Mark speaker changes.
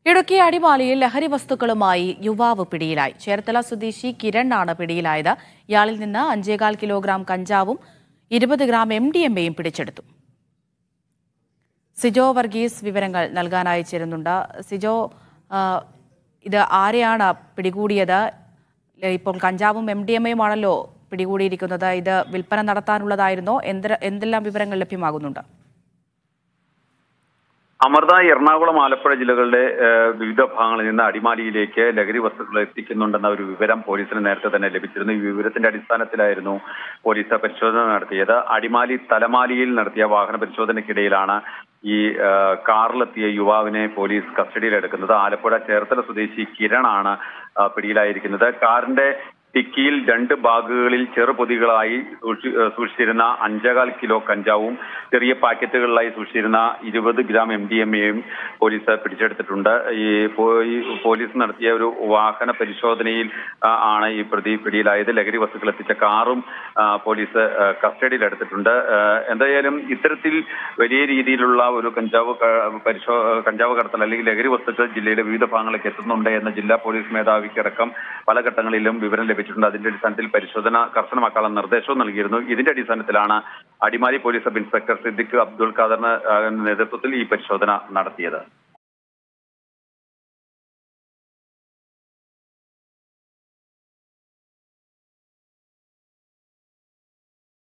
Speaker 1: ഇടുക്കി അടിമാലിയിൽ ലഹരി വസ്തുക്കളുമായി യുവാവ് പിടിയിലായി ചേർത്തല സ്വദേശി കിരൺ ആണ് പിടിയിലായത് ഇയാളിൽ നിന്ന് അഞ്ചേകാൽ കിലോഗ്രാം കഞ്ചാവും ഇരുപത് ഗ്രാം എം ഡി എം എയും പിടിച്ചെടുത്തു സിജോ വർഗീസ് വിവരങ്ങൾ നൽകാൻ അയച്ചിരുന്നുണ്ട് സിജോ ആ, ഇത് ആരെയാണ് പിടികൂടിയത് ഇപ്പോൾ കഞ്ചാവും എം ഡി എം എയും ആണല്ലോ പിടികൂടിയിരിക്കുന്നത് ഇത് വിൽപ്പന നടത്താനുള്ളതായിരുന്നോ എന്ത് എന്തെല്ലാം വിവരങ്ങൾ ലഭ്യമാകുന്നുണ്ട്
Speaker 2: അമൃത എറണാകുളം ആലപ്പുഴ ജില്ലകളുടെ ഏഹ്, വിവിധ ഭാഗങ്ങളിൽ നിന്ന് അടിമാലിയിലേക്ക് ലഹരി വസ്തുക്കൾ എത്തിക്കുന്നുണ്ടെന്ന ഒരു വിവരം പോലീസിന് നേരത്തെ തന്നെ ലഭിച്ചിരുന്നു ഈ വിവരത്തിന്റെ അടിസ്ഥാനത്തിലായിരുന്നു പോലീസ് പരിശോധന നടത്തിയത് അടിമാലി തലമാലിയിൽ നടത്തിയ വാഹന പരിശോധനയ്ക്കിടയിലാണ് ഈ ഏഹ്, കാറിലെത്തിയ യുവാവിനെ പോലീസ് കസ്റ്റഡിയിലെടുക്കുന്നത് ആലപ്പുഴ ചേർത്തല സ്വദേശി കിരണാണ് ആ, പിടിയിലായിരിക്കുന്നത് കാറിന്റെ ടിക്കിയിൽ രണ്ട് ബാഗുകളിൽ ചെറുപൊതികളായി സൂക്ഷി- ഏഹ് സൂക്ഷിച്ചിരുന്ന അഞ്ചേകാൽ കിലോ കഞ്ചാവും ചെറിയ പാക്കറ്റുകളിലായി സൂക്ഷിച്ചിരുന്ന ഇരുപത് ഗ്രാം എം ഡി എം എയും പോലീസ് പിടിച്ചെടുത്തിട്ടുണ്ട് ഈ പോ- ഈ പോലീസ് നടത്തിയ ഒരു വാഹന പരിശോധനയിൽ ആ, ആണ് ഈ പ്രതി പിടിയിലായത് ലഹരി വസ്തുക്കൾ എത്തിച്ച കാറും ആ, പോലീസ് ആ, കസ്റ്റഡിയിലെടുത്തിട്ടുണ്ട് ആ, എന്തായാലും ഇത്തരത്തിൽ വലിയ രീതിയിലുള്ള ഒരു കഞ്ചാവ് ക- പരിശോ കഞ്ചാവ് കടത്തൽ അല്ലെങ്കിൽ ലഹരി വസ്തുക്കൾ ജില്ലയിലെ വിവിധ ഭാഗങ്ങളിലേക്ക് എത്തുന്നുണ്ട് എന്ന ജില്ലാ പോലീസ് മേധാവിക്കടക്കം പല ഘട്ടങ്ങളിലും വിവരം ലഭിച്ചിട്ടുണ്ട് അതിന്റെ അടിസ്ഥാനത്തിൽ പരിശോധന കർശനമാക്കാനുള്ള നിർദ്ദേശവും നൽകിയിരുന്നു ഇതിന്റെ അടിസ്ഥാനത്തിലാണ് Adimali police sub inspector Siddique Abdul ഖാദറിന് ആ, നേതൃത്വത്തിൽ ഈ പരിശോധന നടത്തിയത്